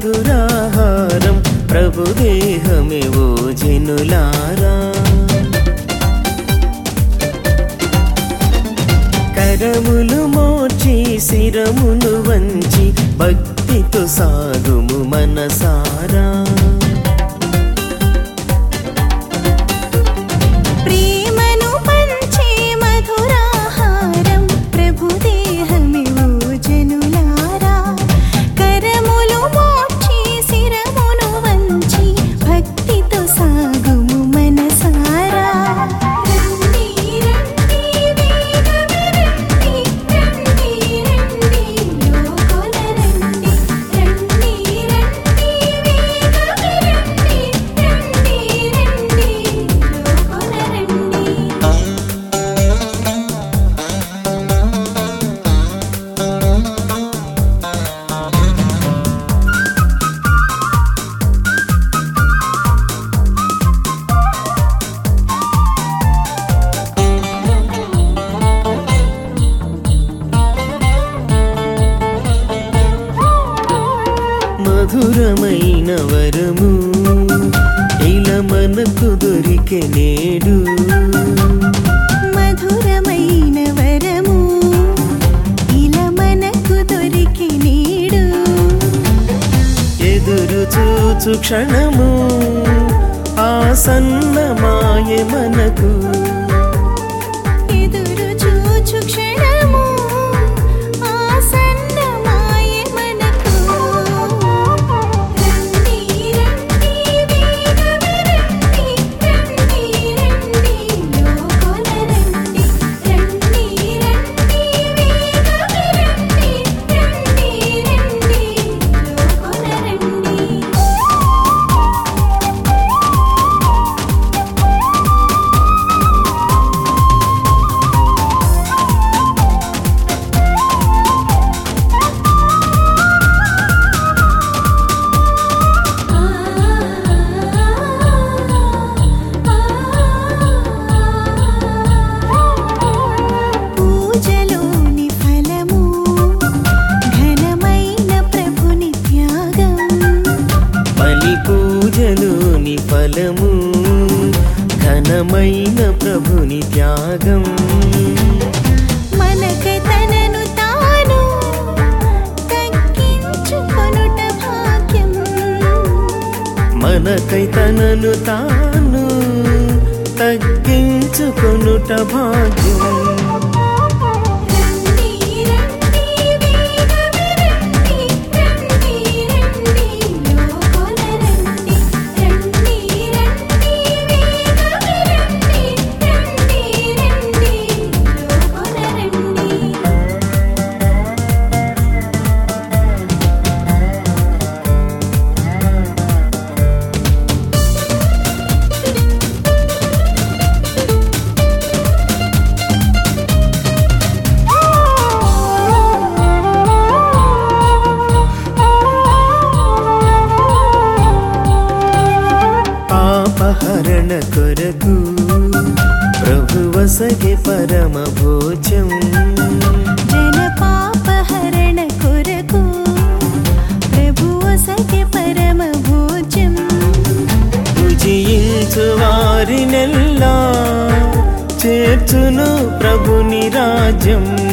మధురాహారం ప్రభుదేహమే ఓ జనులారా కరములు మోర్చి శిరమును వంచి భక్తితో సాగుము మనసారా ప్రేమను పంచే మధురాహారం ప్రభుదేహమివు జనులారా కరములు మోక్షి శిరమును వంచి భక్తితో సాగుము మనసారా రండి రండి వేగమే రండి రండి రండి లోకొల రండి రండి రండి వేగమే రండి రండి రండి లోకొల రండి మధురమైన వరము ఇలా మనకు దొరికే నేడు మధురమైన వరము ఇలా మనకు దొరికి నీడు ఎదురు చూచు క్షణము ఆసన్నమాయ మనకు ఎదురు చూచు క్షణము ఆసన్నమాయ మనకు రండి రండి వేగమే రండి రండి రండి లోకొల రండి రండి రండి వేగమే రండి రండి రండి లోకొల రండి పూజలోని ఫలము ఘనమైన ప్రభుని త్యాగం బలి పూజలోని ఫలము ఘనమైన ప్రభుని త్యాగం మనకై తనను తాను తగ్గించుకొనుట భాగ్యం మనకై తనను తాను తగ్గించుకొనుట భాగ్యం రండి రండి వేగమే రండి రండి రండి లోకొల రండి రండి రండి వేగమే రండి రండి రండి లోకొల రండి పాపహరణ కొరకు ప్రభువసగే పరమ భోజం జన పాపహరణ కొరకు ప్రభువు సఖి పరమ భోజం భుజించు వారినెల్లా చేర్చును ప్రభుని రాజ్యం